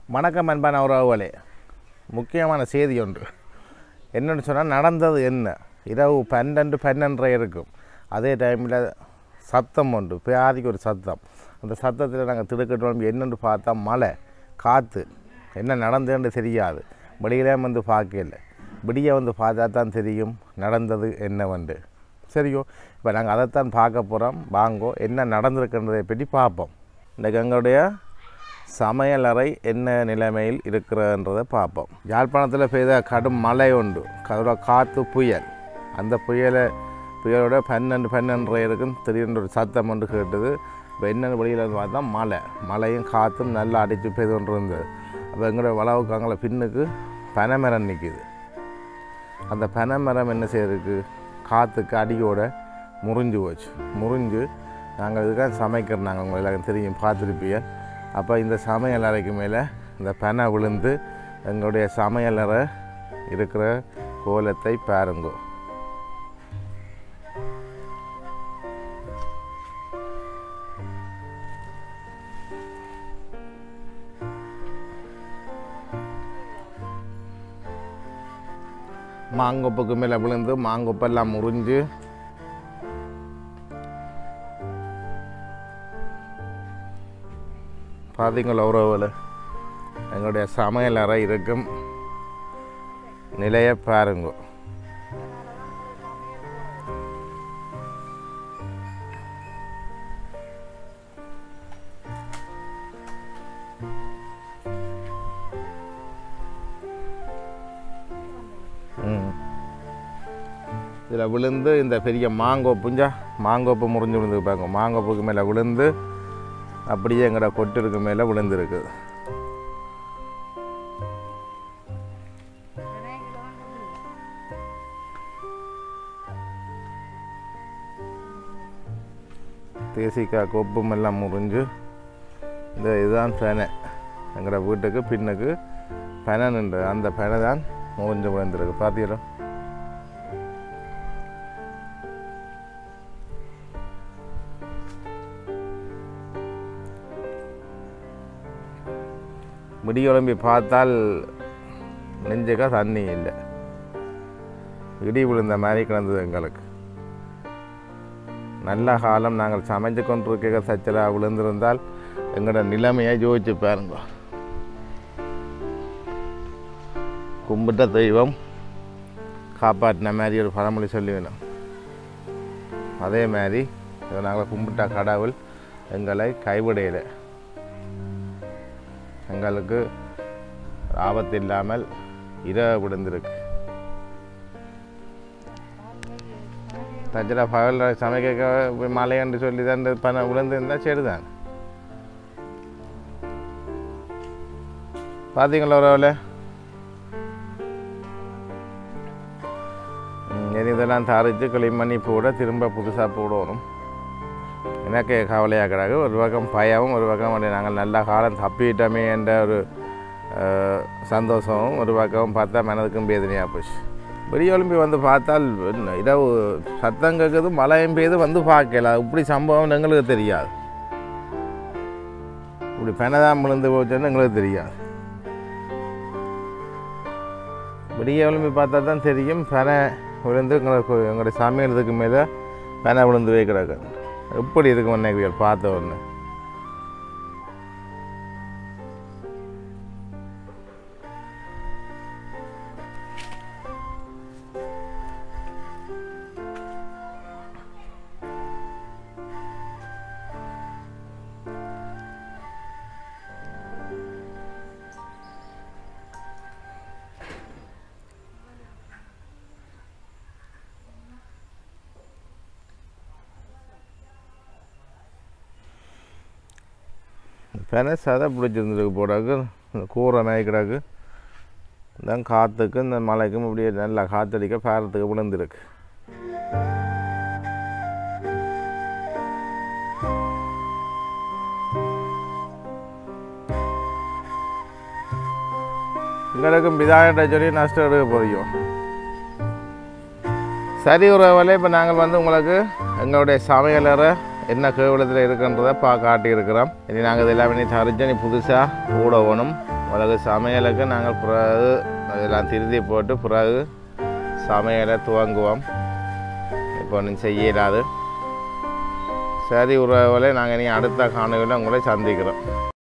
வணக்கம் அன்பான உறவுகளே முக்கியமான செய்தி ஒன்று என்னென்னு சொன்னால் நடந்தது என்ன இரவு பன்னெண்டு பன்னெண்டரை இருக்கும் அதே டைமில் சத்தம் உண்டு பியாதிக்கு ஒரு சத்தம் அந்த சத்தத்தில் நாங்கள் திடுக்கட்டோம் என்னென்னு பார்த்தா மழை காற்று என்ன நடந்ததுன்னு தெரியாது வெளியிலே வந்து பார்க்கல விடிய வந்து பார்த்தா தான் தெரியும் நடந்தது என்னவென்று சரியோ இப்போ நாங்கள் அதைத்தான் பார்க்க போகிறோம் வாங்கோ என்ன நடந்திருக்குன்றதை பற்றி பார்ப்போம் இன்றைக்கு எங்களுடைய சமையலறை என்ன நிலைமையில் இருக்கிறன்றதை பார்ப்போம் யாழ்ப்பாணத்தில் பெய்த கடும் மழை உண்டு அதோட காற்று புயல் அந்த புயலை புயலோட பன்னெண்டு பன்னெண்டரை இருக்கும் திடீர்னு ஒரு சத்தம் ஒன்று கேட்டது இப்போ என்னென்னு வெளியில் வந்து பார்த்தா மழை மழையும் காற்றும் நல்லா அடித்து பெய்து கொண்டு இருந்தது அப்போ எங்களோட வளவுக்கு அங்கே பின்னுக்கு பனைமரம் நிற்கிது அந்த பனைமரம் என்ன செய்யறதுக்கு காற்றுக்கு அடியோட முறிஞ்சு போச்சு முறிஞ்சு நாங்கள் இதுக்காக சமைக்கிறோம் நாங்கள் உங்களை எல்லாருக்கும் தெரியும் பார்த்துருப்பீங்க அப்போ இந்த சமையல் அறைக்கு மேலே இந்த பனை விழுந்து எங்களுடைய சமையலறை இருக்கிற கோலத்தை பாருங்கோ மாங்கொப்புக்கு மேலே விழுந்து மாங்கொப்பெல்லாம் முறிஞ்சு பார்த்தீங்களா உறவுகள் எங்களுடைய சமையல் அறை இருக்கும் நிலையை பாருங்க ம் இதில் விழுந்து இந்த பெரிய மாங்கோப்புஞ்சா மாங்கோப்பு முறிஞ்சு விழுந்து பாருங்க மாங்கோப்புக்கு மேலே விழுந்து அப்படியே எங்களோட கொட்டிற்கு மேலே விழுந்துருக்குது தேசிக்காய் கொப்பும் எல்லாம் முறிஞ்சு இந்த இதுதான் பெனை எங்களோட வீட்டுக்கு பின்னுக்கு பெனை நின்று அந்த பெனை தான் முறிஞ்சு விழுந்திருக்கு பார்த்தீங்களா விடியொலம்பி பார்த்தால் நெஞ்சுக்கா தண்ணி இல்லை இடி விழுந்த மாதிரி கிடந்தது எங்களுக்கு நல்ல காலம் நாங்கள் சமைச்சு கொண்டிருக்க சச்சலாக விழுந்திருந்தால் எங்களோட நிலைமையை யோசிச்சு பாருங்க கும்பிட்ட தெய்வம் காப்பாற்றின மாதிரி ஒரு பழமொழி சொல்லி வேணும் அதே மாதிரி இதை நாங்கள் கும்பிட்ட கடவுள் எங்களை கைவிடையில எங்களுக்கு ஆபத்து இல்லாமல் இரவு விழுந்திருக்கு தஞ்சில் பகல் சமைக்க மழைன்னு சொல்லி தான் இந்த பண விழுந்திருந்தால் சரிதான் பார்த்தீங்களா உறவில் இனி இதெல்லாம் தரைச்சு க்ளீன் பண்ணி போட திரும்ப புதுசாக போடணும் எனக்கு கவலையாக கிடக்கு ஒரு பக்கம் பயமும் ஒரு பக்கம் வந்து நாங்கள் நல்ல காலம் தப்பிட்டோமே என்ற ஒரு அஹ், சந்தோஷமும் ஒரு பக்கம் பார்த்தா மனதுக்கும் வேதனையாக போச்சு வெளியே எழும்பி வந்து பார்த்தால் என்ன, இரவு சத்தம் கேட்குது மழையும் பெய்து வந்து பார்க்கல இப்படி சம்பவம் எங்களுக்கு தெரியாது இப்படி பெனதான் விழுந்து போச்சுன்னு எங்களுக்கு தெரியாது விடிய எழும்பி பார்த்தா தான் தெரியும் பெனை விழுந்து எங்களுக்கு எங்களுடைய சமையலத்துக்கு மேலே பெனை விழுந்து போய் கிடக்கு எப்படி இருக்கும் அன்னைக்கு பார்த்த உடனே பெனை சதை பிடிச்சிருந்துருக்கு போடாக்கு இந்த கூரை மேய் கிடக்கு இந்த காற்றுக்கு இந்த மழைக்கும் இப்படியே நல்லா காற்றடிக்க பேரத்துக்கு விழுந்திருக்கு எங்களுக்கும் பிதாயிட்ட சொல்லி நஷ்டம் எடுக்க போறியும் சரி உறவுகளே இப்போ நாங்கள் வந்து உங்களுக்கு எங்களுடைய சமையலறை என்ன கேவலத்தில் இருக்குன்றதை பா காட்டியிருக்கிறோம் இனி நாங்கள் இது எல்லாமே தரிச்சு நீ புதுசாக ஊடகணும் மிளகு சமையலுக்கு நாங்கள் பிறகு அதெல்லாம் திருத்தி போட்டு பிறகு சமையலை துவங்குவோம் இப்போ ஒன்றும் செய்ய இயலாது சரி உறவுகளை நாங்கள் நீ அடுத்த காணொலியில் உங்களை சந்திக்கிறோம்